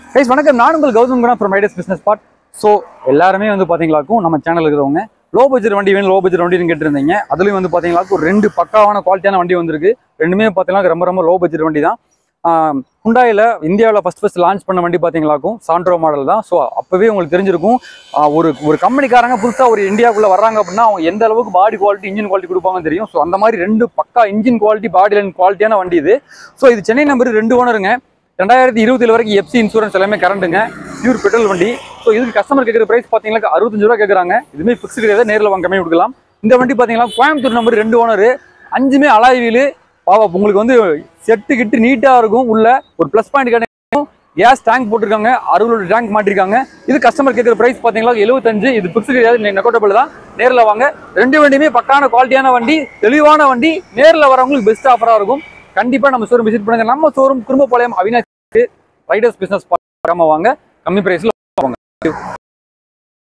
guys வணக்கம் நான் உங்கள் Gautham Guna from Riders Business part so எல்லாருமே வந்து பார்த்தீங்களாக்கும் நம்ம சேனல் இருக்கிறவங்க லோ பட்ஜெட் வண்டி வேணும் லோ பட்ஜெட் வண்டின்னு கேட்டிருந்தீங்க அதுலேயும் வந்து பார்த்தீங்களாக்கும் ஒரு ரெண்டு பக்காவான குவாலிட்டியான வண்டி வந்திருக்கு ரெண்டுமே பார்த்தீங்கன்னா ரொம்ப ரொம்ப லோ பட்ஜெட் வண்டி தான் ஹுண்டாயில் இந்தியாவில் ஃபஸ்ட் ஃபஸ்ட் லான்ச் பண்ண வண்டி பார்த்தீங்களாக்கும் சாண்ட்ரோ மாடல் தான் ஸோ அப்போவே உங்களுக்கு தெரிஞ்சிருக்கும் ஆஹ் ஒரு ஒரு கம்பெனிக்காரங்க புதுசாக ஒரு இந்தியாவுக்குள்ளே வர்றாங்க அப்படின்னா அவங்க எந்த அளவுக்கு பாடி குவாலிட்டி இன்ஜின் குவாலிட்டி கொடுப்பாங்கன்னு தெரியும் ஸோ அந்த மாதிரி ரெண்டு பக்கா இன்ஜின் குவாலிட்டி பாடி லைன் குவாலிட்டியான வண்டி இது ஸோ இது சென்னை நம்பர் ரெண்டு ஓனருங்க ரெண்டாயிரத்தி இருபத்தி வரைக்கும் எஃப்சி இன்சூரன்ஸ் எல்லாமே கரண்ட்டுங்க பியூர் பெட்ரோல் வண்டி ஸோ இதுக்கு கஸ்டமர் கேட்குற பிரைஸ் பார்த்தீங்கன்னா அறுபத்தஞ்சு ரூபா கேட்குறாங்க இதுவுமே ஃபிக்ஸ் கிடையாது நேரில் வாங்க கம்மி கொடுக்கலாம் இந்த வண்டி பார்த்தீங்கன்னா கோயம்புத்தூர் நம்பர் ரெண்டு ஓனர் அஞ்சுமே அலாய் வீலு பாவா உங்களுக்கு வந்து செட்டு கிட்டு நீட்டாக இருக்கும் உள்ள ஒரு ப்ளஸ் பாயிண்ட் கிடைக்கும் கேஸ் டேங்க் போட்டிருக்காங்க அறுபது டேங்க் மாட்டிருக்காங்க இது கஸ்டமர் கேட்குற பிரைஸ் பார்த்தீங்களா எழுபத்தஞ்சு இது ஃபிக்ஸ் கிடையாது நெக்கோட்டபிள் தான் நேரில் வாங்க ரெண்டு வண்டியுமே பக்கான குவாலிட்டியான வண்டி தெளிவான வண்டி நேரில் வரவங்களுக்கு பெஸ்ட் ஆஃபராக இருக்கும் கண்டிப்பாக நம்ம ஷோரூம் விசிட் பண்ணுங்க நம்ம showroom Kudumbapalayam Avinashi Riders Business பார்க்காம வாங்க கம்மி பிரைஸில் வாங்க